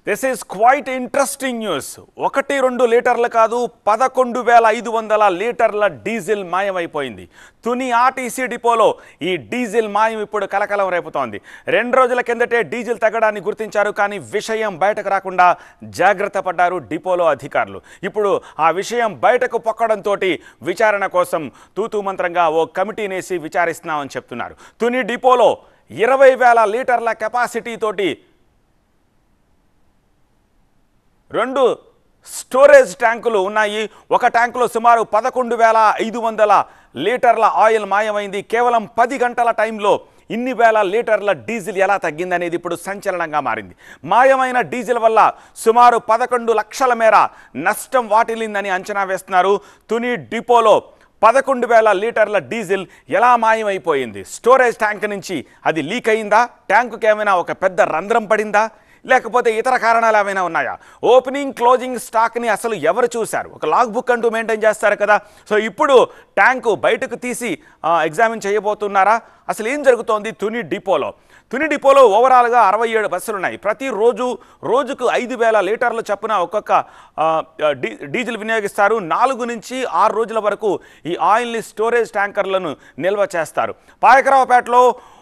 this is quite interesting news ఒకటి రెండు లీటర్లు కాదు పదకొండు వేల ఐదు వందల లీటర్ల డీజిల్ మాయమైపోయింది తుని ఆర్టీసీ డిపోలో ఈ డీజిల్ మాయం ఇప్పుడు కలకలం రేపుతోంది రెండు రోజుల కిందటే డీజిల్ తగ్గడాన్ని గుర్తించారు కానీ విషయం బయటకు రాకుండా జాగ్రత్త పడ్డారు డిపోలో అధికారులు ఇప్పుడు ఆ విషయం బయటకు పొక్కడంతో విచారణ కోసం తూతూ మంత్రంగా ఓ కమిటీనేసి విచారిస్తున్నామని చెప్తున్నారు తుని డిపోలో ఇరవై వేల లీటర్ల కెపాసిటీ తోటి రెండు స్టోరేజ్ ట్యాంకులు ఉన్నాయి ఒక ట్యాంకులో సుమారు పదకొండు వేల ఐదు వందల లీటర్ల ఆయిల్ మాయమైంది కేవలం పది గంటల టైంలో ఇన్ని వేల లీటర్ల డీజిల్ ఎలా తగ్గిందనేది ఇప్పుడు సంచలనంగా మారింది మాయమైన డీజిల్ వల్ల సుమారు పదకొండు లక్షల మేర నష్టం వాటిల్లిందని అంచనా వేస్తున్నారు తుని డిపోలో పదకొండు వేల లీటర్ల డీజిల్ ఎలా మాయమైపోయింది స్టోరేజ్ ట్యాంక్ నుంచి అది లీక్ అయిందా ట్యాంకుకి ఏమైనా ఒక పెద్ద రంధ్రం పడిందా లేకపోతే ఇతర కారణాలు ఏమైనా ఉన్నాయా ఓపెనింగ్ క్లోజింగ్ స్టాక్ని అసలు ఎవరు చూశారు ఒక లాగ్ బుక్ అంటూ మెయింటైన్ చేస్తారు కదా సో ఇప్పుడు ట్యాంకు బయటకు తీసి ఆ, ఎగ్జామిన్ చేయబోతున్నారా అసలు ఏం జరుగుతోంది తుని డిపోలో తుని డిపోలో ఓవరాల్గా అరవై ఏడు బస్సులు ఉన్నాయి ప్రతిరోజు రోజుకు ఐదు వేల లీటర్ల చొప్పున ఒక్కొక్క ఆ, డీ డీజిల్ వినియోగిస్తారు నాలుగు నుంచి ఆరు రోజుల వరకు ఈ ఆయిల్ని స్టోరేజ్ ట్యాంకర్లను నిల్వ చేస్తారు పాయకరావుపేటలో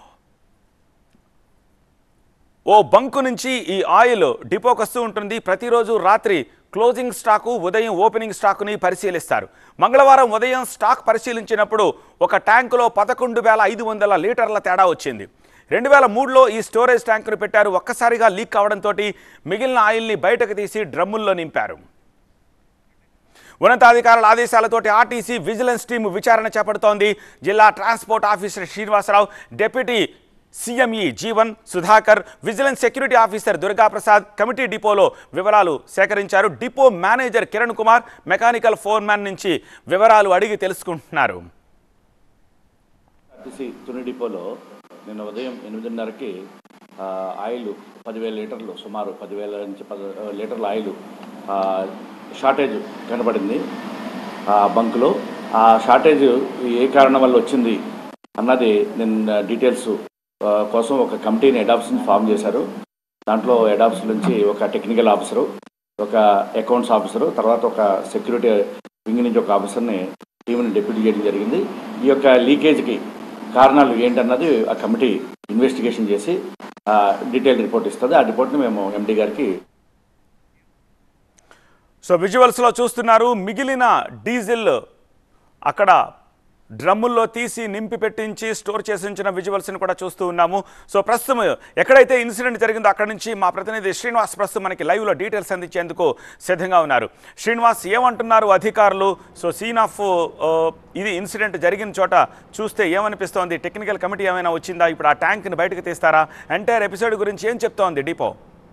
ఓ బంకు నుంచి ఈ ఆయిల్ డిపోకి వస్తూ ఉంటుంది ప్రతిరోజు రాత్రి క్లోజింగ్ స్టాకు ఉదయం ఓపెనింగ్ స్టాకుని పరిశీలిస్తారు మంగళవారం ఉదయం స్టాక్ పరిశీలించినప్పుడు ఒక ట్యాంకులో పదకొండు వేల ఐదు వందల లీటర్ల తేడా వచ్చింది రెండు వేల మూడులో ఈ స్టోరేజ్ ట్యాంకును పెట్టారు ఒక్కసారిగా లీక్ కావడంతో మిగిలిన ఆయిల్ని బయటకు తీసి డ్రమ్ముల్లో నింపారు ఉన్నతాధికారుల ఆదేశాలతోటి ఆర్టీసీ విజిలెన్స్ టీం విచారణ చేపడుతోంది జిల్లా transport officer Srinivasarao deputy CME Jeevan Sudhakar vigilance security officer Durgaprasad committee డిపోలో వివరాలు సేకరించారు depot manager Kiran Kumar mechanical foreman నుంచి వివరాలు అడిగి తెలుసుకుంటున్నారు ఆర్టీసీ తుని డిపోలో నిన్న ఉదయం ఎనిమిదిన్నరకి ఆ, ఆయిల్ పదివేల లీటర్లు సుమారు పదివేల నుంచి పది లీటర్ల ఆయిల్ ఆ, షార్టేజ్ కనబడింది ఆ బంకులో ఆ షార్టేజ్ ఏ కారణం వల్ల వచ్చింది అన్నది నిన్న డీటెయిల్స్ ఆ, కోసం ఒక కమిటీని అడాప్షన్ ఫామ్ చేశారు దాంట్లో అడాప్స్ నుంచి ఒక టెక్నికల్ ఆఫీసరు ఒక అకౌంట్స్ ఆఫీసరు తర్వాత ఒక సెక్యూరిటీ వింగ్ నుంచి ఒక ఆఫీసర్ని టీంని డెప్యూటీ చేయడం జరిగింది ఈ యొక్క లీకేజ్కి కారణాలు ఏంటన్నది ఆ కమిటీ ఇన్వెస్టిగేషన్ చేసి డీటెయిల్ రిపోర్ట్ ఇస్తుంది ఆ రిపోర్ట్ని మేము ఎండి గారికి సో విజువల్స్లో చూస్తున్నారు మిగిలిన డీజిల్ అక్కడ డ్రమ్ముల్లో తీసి నింపి పెట్టించి స్టోర్ చేసి ఉంచిన విజువల్స్ని కూడా చూస్తూ ఉన్నాము సో ప్రస్తుతం ఎక్కడైతే ఇన్సిడెంట్ జరిగిందో అక్కడ నుంచి మా ప్రతినిధి శ్రీనివాస్ ప్రస్తుతం మనకి లైవ్లో డీటెయిల్స్ అందించేందుకు సిద్ధంగా ఉన్నారు శ్రీనివాస్ ఏమంటున్నారు అధికారులు సో సీన్ ఆఫ్ ఆ, ఇది ఇన్సిడెంట్ జరిగిన చోట చూస్తే ఏమనిపిస్తోంది టెక్నికల్ కమిటీ ఏమైనా వచ్చిందా ఇప్పుడు ఆ ట్యాంక్ని బయటకు తీస్తారా ఎంటైర్ ఎపిసోడ్ గురించి ఏం చెప్తోంది డిపో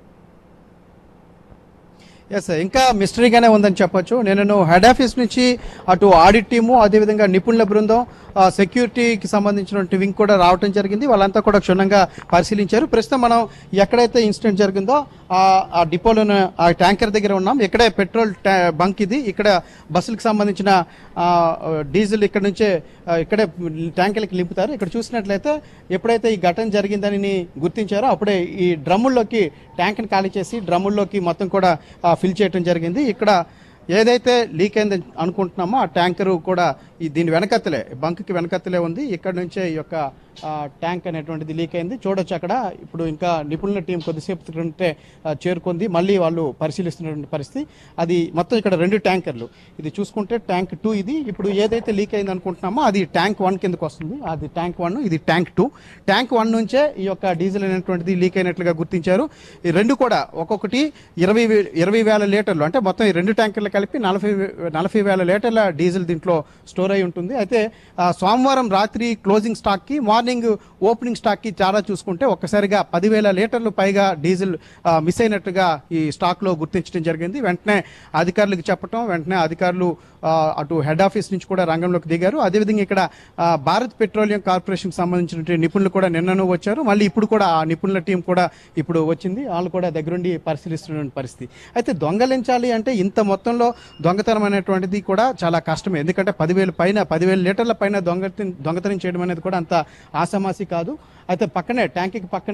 ఎస్ ఇంకా మిస్టరీగానే ఉందని చెప్పొచ్చు నేను హెడ్ ఆఫీస్ నుంచి అటు ఆడిట్ టీము అదేవిధంగా నిపుణుల బృందం ఆ, సెక్యూరిటీకి సంబంధించినటువంటి వింగ్ కూడా రావటం జరిగింది వాళ్ళంతా కూడా క్షుణ్ణంగా పరిశీలించారు ప్రస్తుతం మనం ఎక్కడైతే ఇన్సిడెంట్ జరిగిందో ఆ ఆ డిపోలోని ఆ ట్యాంకర్ దగ్గర ఉన్నాం ఇక్కడే పెట్రోల్ ట్యా- బంక్ ఇది ఇక్కడ బస్సులకు సంబంధించిన ఆ, డీజిల్ ఇక్కడ నుంచే ఆ, ఇక్కడే ట్యాంకర్లకి నింపుతారు ఇక్కడ చూసినట్లయితే ఎప్పుడైతే ఈ ఘటన జరిగిందని గుర్తించారో అప్పుడే ఈ డ్రమ్ముల్లోకి ట్యాంక్ని ఖాళీ చేసి డ్రమ్ముల్లోకి మొత్తం కూడా ఆ, ఫిల్ చేయడం జరిగింది ఇక్కడ ఏదైతే లీక్ అయింది అనుకుంటున్నామో ఆ ట్యాంకరు కూడా ఈ దీని వెనకత్తలే బంక్కి వెనకత్తలే ఉంది ఇక్కడ నుంచే ఈ యొక్క ఆ, ట్యాంక్ అనేటువంటిది లీక్ అయింది చూడొచ్చు అక్కడ ఇప్పుడు ఇంకా నిపుణుల టీం కొద్దిసేపు క్రితమే, ఆ, చేరుకుంది మళ్ళీ వాళ్ళు పరిశీలిస్తున్నటువంటి పరిస్థితి అది మొత్తం ఇక్కడ రెండు ట్యాంకర్లు ఇది చూసుకుంటే ట్యాంక్ టూ ఇది ఇప్పుడు ఏదైతే లీక్ అయింది అనుకుంటున్నామో అది ట్యాంక్ వన్ కిందకు వస్తుంది అది ట్యాంక్ వన్ ఇది ట్యాంక్ టూ ట్యాంక్ వన్ నుంచే ఈ యొక్క డీజిల్ అనేటువంటిది లీక్ అయినట్లుగా గుర్తించారు ఈ రెండు కూడా ఒక్కొక్కటి ఇరవై వే- ఇరవై వేల లీటర్లు అంటే మొత్తం ఈ రెండు ట్యాంకర్లు కలిపి నలభై వే- నలభై వేల లీటర్ల డీజిల్ దీంట్లో స్టోర్ అయి ఉంటుంది అయితే ఆ, సోమవారం రాత్రి క్లోజింగ్ స్టాక్కి మార్నింగ్ ఓపెనింగ్ స్టాక్కి చాలా చూసుకుంటే ఒక్కసారిగా పదివేల లీటర్లు పైగా డీజిల్ ఆ, మిస్ అయినట్టుగా ఈ స్టాక్లో గుర్తించడం జరిగింది వెంటనే అధికారులకు చెప్పటం వెంటనే అధికారులు ఆ, అటు హెడ్ ఆఫీస్ నుంచి కూడా రంగంలోకి దిగారు అదేవిధంగా ఇక్కడ ఆ, భారత్ పెట్రోలియం కార్పొరేషన్కి సంబంధించినటువంటి నిపుణులు కూడా నిన్నను వచ్చారు మళ్ళీ ఇప్పుడు కూడా ఆ నిపుణుల టీం కూడా ఇప్పుడు వచ్చింది వాళ్ళు కూడా దగ్గరుండి పరిశీలిస్తున్న పరిస్థితి అయితే దొంగలించాలి అంటే ఇంత మొత్తంలో దొంగతనం అనేటువంటిది కూడా చాలా కష్టమే ఎందుకంటే పదివేల పైన పదివేల లీటర్ల పైన దొంగతనం దొంగతనం చేయడం అనేది కూడా అంత ఆసమాసి కాదు అయితే పక్కనే ట్యాంక్కి పక్కనే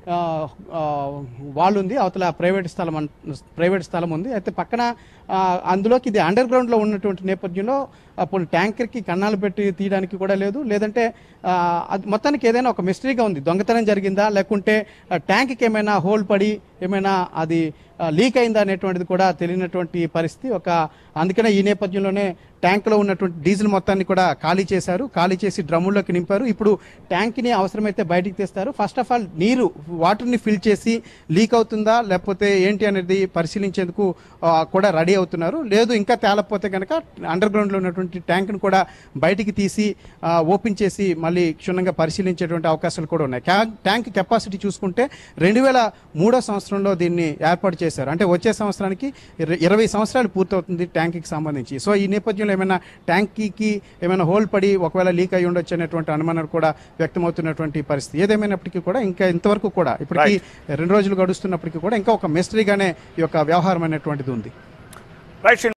ఆ, ఆ, వాల్ ఉంది అవతల ప్రైవేట్ స్థలం అన్- ప్రైవేట్ స్థలం ఉంది అయితే పక్కన ఆ, అందులోకి ఇది అండర్ గ్రౌండ్లో ఉన్నటువంటి నేపథ్యంలో అప్పుడు ట్యాంకర్కి కన్నాలు పెట్టి తీయడానికి కూడా లేదు లేదంటే ఆ, అది మొత్తానికి ఏదైనా ఒక మిస్టరీగా ఉంది దొంగతనం జరిగిందా లేకుంటే ఆ, ట్యాంక్కి ఏమైనా హోల్ పడి ఏమైనా అది ఆ, లీక్ అయిందా అనేటువంటిది కూడా తెలియనటువంటి పరిస్థితి ఒక అందుకనే ఈ నేపథ్యంలోనే ట్యాంక్లో ఉన్నటువంటి డీజిల్ మొత్తాన్ని కూడా ఖాళీ చేశారు ఖాళీ చేసి డ్రమ్ముల్లోకి నింపారు ఇప్పుడు ట్యాంక్ని అవసరమైతే బయటికి తీస్తారు ఫస్ట్ ఆఫ్ ఆల్ నీరు వాటర్ని ఫిల్ చేసి లీక్ అవుతుందా లేకపోతే ఏంటి అనేది పరిశీలించేందుకు ఆ, కూడా రెడీ అవుతున్నారు లేదు ఇంకా తేలకపోతే కనుక అండర్ గ్రౌండ్లో ఉన్నటువంటి ట్యాంక్ను కూడా బయటికి తీసి ఆ, ఓపెన్ చేసి మళ్ళీ క్షుణ్ణంగా పరిశీలించేటువంటి అవకాశాలు కూడా ఉన్నాయి క్యా- ట్యాంక్ కెపాసిటీ చూసుకుంటే రెండు వేల మూడో సంవత్సరంలో దీన్ని ఏర్పాటు చేశారు అంటే వచ్చే సంవత్సరానికి ఇర- ఇరవై సంవత్సరాలు పూర్తవుతుంది ట్యాంక్కి సంబంధించి సో ఈ నేపథ్యంలో ఏమైనా ట్యాంక్కి ఏమైనా హోల్ పడి ఒకవేళ లీక్ అయి ఉండొచ్చు అనేటువంటి అనుమానాలు కూడా వ్యక్తమవుతున్నటువంటి పరిస్థితి ఏదేమైనప్పటికీ కూడా ఇంకా ఇంతవరకు కూడా ఇప్పటికీ రెండు రోజులు గడుస్తున్నప్పటికీ కూడా ఇంకా ఒక మిస్టరీగానే ఈ యొక్క వ్యవహారం అనేటువంటిది ఉంది రైట్